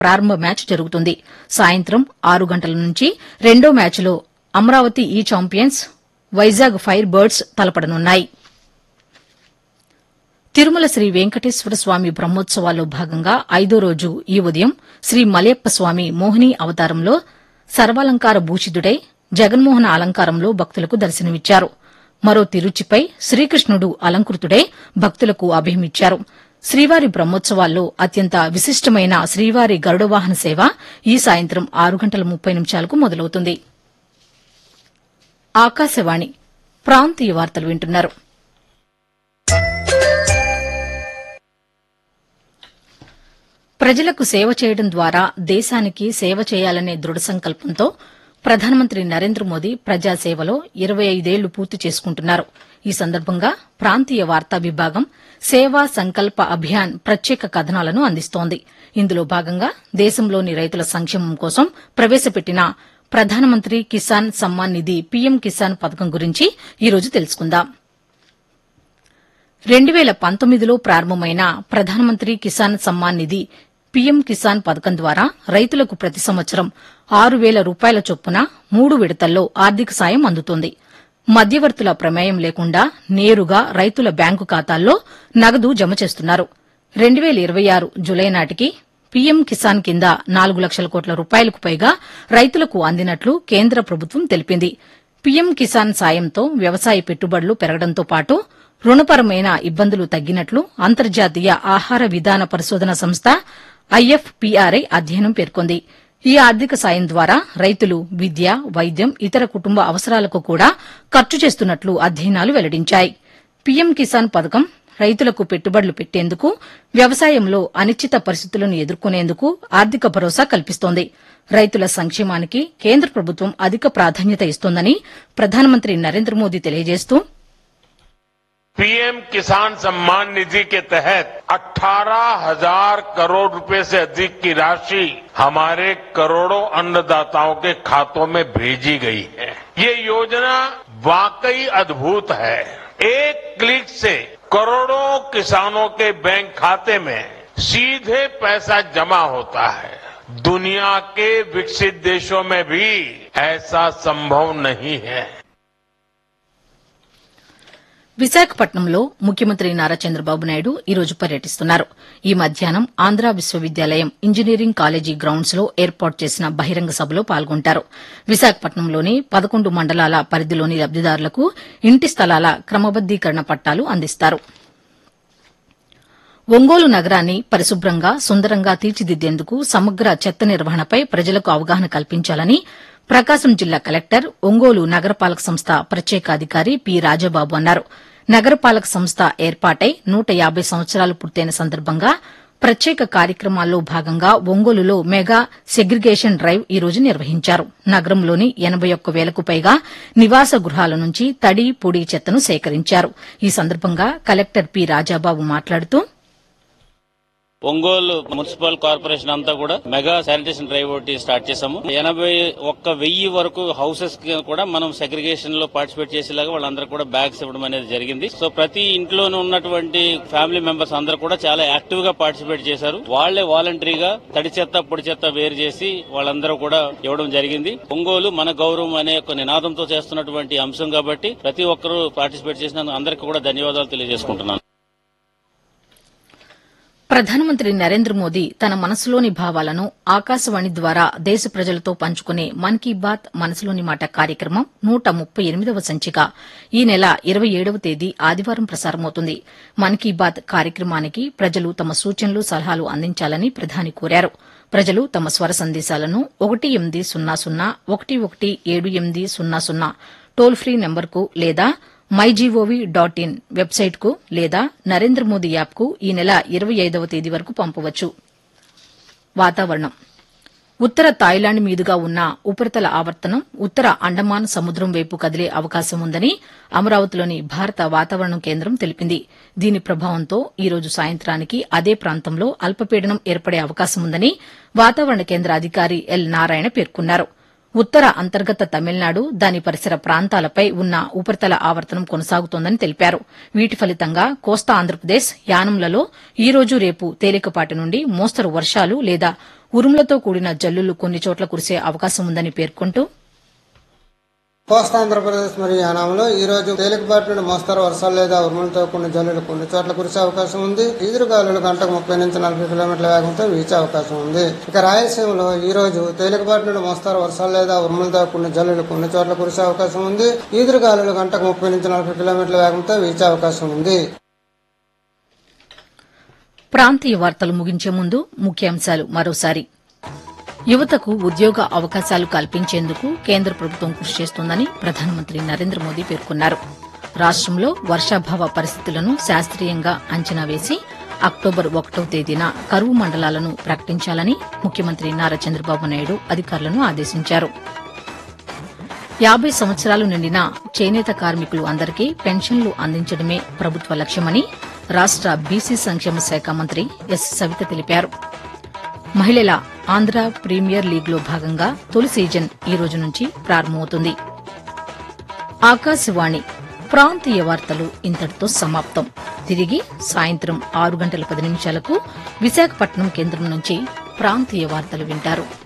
ప్రారంభ మ్యాచ్ జరుగుతుంది సాయంత్రం ఆరు గంటల నుంచి రెండో మ్యాచ్లో అమరావతి ఈ ఛాంపియన్స్ వైజాగ్ ఫైర్ బర్డ్స్ తలపడనున్నాయి తిరుమల శ్రీ వెంకటేశ్వర స్వామి బ్రహ్మోత్సవాల్లో భాగంగా ఐదో రోజు ఈ ఉదయం శ్రీ మలయప్ప స్వామి మోహిని అవతారంలో సర్వాలంకార భూషితుడై జగన్మోహన అలంకారంలో భక్తులకు దర్శనమిచ్చారు మరో తిరుచిపై శ్రీకృష్ణుడు అలంకృతుడై భక్తులకు అభయమిచ్చారు శ్రీవారి బ్రహ్మోత్సవాల్లో అత్యంత విశిష్టమైన శ్రీవారి గరుడ వాహన సేవ ఈ సాయంత్రం ఆరు గంటల ముప్పై నిమిషాలకు మొదలవుతుంది ఆకాశవాణి ప్రాంతీయ వార్తలు వింటున్నారు ప్రజలకు సేవ చేయడం ద్వారా దేశానికి సేవ చేయాలనే దృఢ సంకల్పంతో ప్రధానమంత్రి నరేంద్ర మోదీ ప్రజాసేవలో ఇరవై ఐదేళ్లు పూర్తి చేసుకుంటున్నారు ఈ సందర్భంగా ప్రాంతీయ వార్తా విభాగం సేవా సంకల్ప అభియాన్ ప్రత్యేక కథనాలను అందిస్తోంది ఇందులో భాగంగా దేశంలోని రైతుల సంక్షేమం కోసం ప్రవేశపెట్టిన ప్రధానమంత్రి కిసాన్ సమ్మాన్ నిధి పీఎం కిసాన్ పథకం గురించి ఈరోజు తెలుసుకుందాం రెండు వేల పంతొమ్మిదిలో ప్రారంభమైన ప్రధానమంత్రి కిసాన్ సమ్మాన్ నిధి పీఎం కిసాన్ పథకం ద్వారా రైతులకు ప్రతి సంవత్సరం ఆరు వేల రూపాయల చొప్పున మూడు విడతల్లో ఆర్థిక సాయం అందుతోంది మధ్యవర్తుల ప్రమేయం లేకుండా నేరుగా రైతుల బ్యాంకు ఖాతాల్లో నగదు జమ చేస్తున్నారు రెండు వేల ఇరవై ఆరు జులై నాటికి పీఎం కిసాన్ కింద నాలుగు లక్షల కోట్ల రూపాయలకు పైగా రైతులకు అందినట్లు కేంద్ర ప్రభుత్వం తెలిపింది పీఎం కిసాన్ సాయంతో వ్యవసాయ పెట్టుబడులు పెరగడంతో పాటు రుణపరమైన ఇబ్బందులు తగ్గినట్లు అంతర్జాతీయ ఆహార విధాన పరిశోధన సంస్థ ఐఎఫ్పీఆర్ఐ అధ్యయనం పేర్కొంది ఈ ఆర్థిక సాయం ద్వారా రైతులు విద్య వైద్యం ఇతర కుటుంబ అవసరాలకు కూడా ఖర్చు చేస్తున్నట్లు అధ్యయనాలు వెల్లడించాయి పీఎం కిసాన్ పథకం రైతులకు పెట్టుబడులు పెట్టేందుకు వ్యవసాయంలో అనిశ్చిత పరిస్థితులను ఎదుర్కొనేందుకు ఆర్థిక భరోసా కల్పిస్తోంది రైతుల సంక్షేమానికి కేంద్ర ప్రభుత్వం అధిక ప్రాధాన్యత ఇస్తోందని ప్రధానమంత్రి నరేంద్ర మోదీ తెలియజేస్తూ पीएम किसान सम्मान निधि के तहत 18,000 करोड़ रुपए से अधिक की राशि हमारे करोड़ों अन्नदाताओं के खातों में भेजी गई है ये योजना वाकई अद्भुत है एक क्लिक से करोड़ों किसानों के बैंक खाते में सीधे पैसा जमा होता है दुनिया के विकसित देशों में भी ऐसा संभव नहीं है విశాఖపట్నంలో ముఖ్యమంత్రి నారా చంద్రబాబు నాయుడు ఈ రోజు పర్యటిస్తున్నారు ఈ మధ్యాహ్నం ఆంధ్ర విశ్వవిద్యాలయం ఇంజనీరింగ్ కాలేజీ గ్రౌండ్స్ లో ఏర్పాటు చేసిన బహిరంగ సభలో పాల్గొంటారు విశాఖపట్నంలోని పదకొండు మండలాల పరిధిలోని లబ్దిదారులకు ఇంటి స్థలాల క్రమబద్దీకరణ పట్టాలు అందిస్తారు ఒంగోలు నగరాన్ని పరిశుభ్రంగా సుందరంగా తీర్చిదిద్దేందుకు సమగ్ర చెత్త నిర్వహణపై ప్రజలకు అవగాహన కల్పించాలని ప్రకాశం జిల్లా కలెక్టర్ ఒంగోలు నగరపాలక సంస్థ ప్రత్యేక అధికారి పి రాజాబాబు అన్నారు నగరపాలక సంస్థ ఏర్పాటై నూట యాబై సంవత్సరాలు పూర్తయిన సందర్భంగా ప్రత్యేక కార్యక్రమాల్లో భాగంగా ఒంగోలులో మెగా సెగ్రిగేషన్ డ్రైవ్ ఈ రోజు నిర్వహించారు నగరంలోని ఎనబై ఒక్క వేలకు పైగా నివాస గృహాల నుంచి తడి పొడి చెత్తను సేకరించారు ఈ సందర్భంగా కలెక్టర్ పి రాజాబాబు మాట్లాడుతూ ఒంగోలు మున్సిపల్ కార్పొరేషన్ అంతా కూడా మెగా శానిటేషన్ డ్రైవ్ ఒకటి స్టార్ట్ చేశాము ఎనభై ఒక్క వెయ్యి వరకు హౌసెస్ కి కూడా మనం సెగ్రిగేషన్ లో పార్టిసిపేట్ చేసేలాగా వాళ్ళందరూ కూడా బ్యాగ్స్ ఇవ్వడం అనేది జరిగింది సో ప్రతి ఇంట్లోనూ ఉన్నటువంటి ఫ్యామిలీ మెంబర్స్ అందరూ కూడా చాలా యాక్టివ్ గా పార్టిసిపేట్ చేశారు వాళ్లే వాలంటరీగా తడి చెత్త పొడి చెత్త వేరు చేసి వాళ్ళందరూ కూడా ఇవ్వడం జరిగింది ఒంగోలు మన గౌరవం అనే ఒక నినాదంతో చేస్తున్నటువంటి అంశం కాబట్టి ప్రతి ఒక్కరూ పార్టిసిపేట్ చేసినందుకు అందరికీ కూడా ధన్యవాదాలు తెలియజేసుకుంటున్నాను ప్రధానమంత్రి నరేంద్ర మోదీ తన మనసులోని భావాలను ఆకాశవాణి ద్వారా దేశ ప్రజలతో పంచుకునే మన్ కీ బాత్ మనసులోని మాట కార్యక్రమం నూట ముప్పై ఎనిమిదవ సంచిక ఈ నెల ఇరవై ఏడవ తేదీ ఆదివారం ప్రసారమవుతుంది మన్ కీ బాత్ కార్యక్రమానికి ప్రజలు తమ సూచనలు సలహాలు అందించాలని ప్రధాని కోరారు ప్రజలు తమ స్వర సందేశాలను ఒకటి ఎనిమిది సున్నా సున్నా ఒకటి ఒకటి ఏడు ఎనిమిది సున్నా సున్నా టోల్ ఫ్రీ నెంబర్కు లేదా మైజీఓవీ డాట్ ఇన్ వెబ్సైట్కు లేదా నరేంద్ర మోదీ యాప్కు ఈ నెల ఇరవై ఐదవ తేదీ వరకు పంపవచ్చు వాతావరణం ఉత్తర థాయిలాండ్ మీదుగా ఉన్న ఉపరితల ఆవర్తనం ఉత్తర అండమాన్ సముద్రం వైపు కదిలే అవకాశం ఉందని అమరావతిలోని భారత వాతావరణ కేంద్రం తెలిపింది దీని ప్రభావంతో ఈ రోజు సాయంత్రానికి అదే ప్రాంతంలో అల్పపీడనం ఏర్పడే అవకాశం ఉందని వాతావరణ కేంద్ర అధికారి ఎల్ నారాయణ పేర్కొన్నారు ఉత్తర అంతర్గత తమిళనాడు దాని పరిసర ప్రాంతాలపై ఉన్న ఉపరితల ఆవర్తనం కొనసాగుతోందని తెలిపారు వీటి ఫలితంగా కోస్తా ఆంధ్రప్రదేశ్ యానంలలో ఈ రోజు రేపు తేలికపాటి నుండి మోస్తరు వర్షాలు లేదా ఉరుములతో కూడిన జల్లులు కొన్ని చోట్ల కురిసే అవకాశం ఉందని పేర్కొంటూ కోస్తాంధ్రప్రదేశ్ మరియు యానాంలో ఈ రోజు తేలికపాటి నుండి మోస్తరు వర్షాలు లేదా ఉరుములతో కొన్ని జల్లులు కొన్ని చోట్ల కురిసే అవకాశం ఉంది ఈదురుగాలులు గంటకు ముప్పై నుంచి నలభై కిలోమీటర్ల వేగంతో వీచే అవకాశం ఉంది ఇక రాయలసీమలో ఈ రోజు తేలికపాటి నుండి మోస్తరు వర్షాలు లేదా ఉరుములతో కొన్ని జల్లులు కొన్ని చోట్ల కురిసే అవకాశం ఉంది ఈదురుగాలులు గంటకు ముప్పై నుంచి నలభై కిలోమీటర్ల వేగంతో వీచే అవకాశం ఉంది ప్రాంతీయ వార్తలు ముగించే ముందు ముఖ్యాంశాలు మరోసారి యువతకు ఉద్యోగ అవకాశాలు కల్పించేందుకు కేంద్ర ప్రభుత్వం కృషి చేస్తోందని ప్రధానమంత్రి నరేంద్ర మోదీ పేర్కొన్నారు రాష్టంలో వర్షాభావ పరిస్థితులను శాస్త్రీయంగా అంచనా వేసి అక్టోబర్ ఒకటో తేదీన కరువు మండలాలను ప్రకటించాలని ముఖ్యమంత్రి నారా చంద్రబాబు నాయుడు అధికారులను ఆదేశించారు యాబై సంవత్సరాలు నిండిన చేనేత కార్మికులు అందరికీ పెన్షన్లు అందించడమే ప్రభుత్వ లక్ష్యమని రాష్ట బీసీ సంక్షేమ శాఖ మంత్రి ఎస్ సవిత తెలిపారు మహిళల ఆంధ్ర ప్రీమియర్ లీగ్లో భాగంగా తొలి సీజన్ ఈ రోజు నుంచి ప్రారంభమవుతుంది ఆకాశవాణి ప్రాంతీయ వార్తలు ఇంతటితో సమాప్తం తిరిగి సాయంత్రం ఆరు గంటల పది నిమిషాలకు విశాఖపట్నం కేంద్రం నుంచి ప్రాంతీయ వార్తలు వింటారు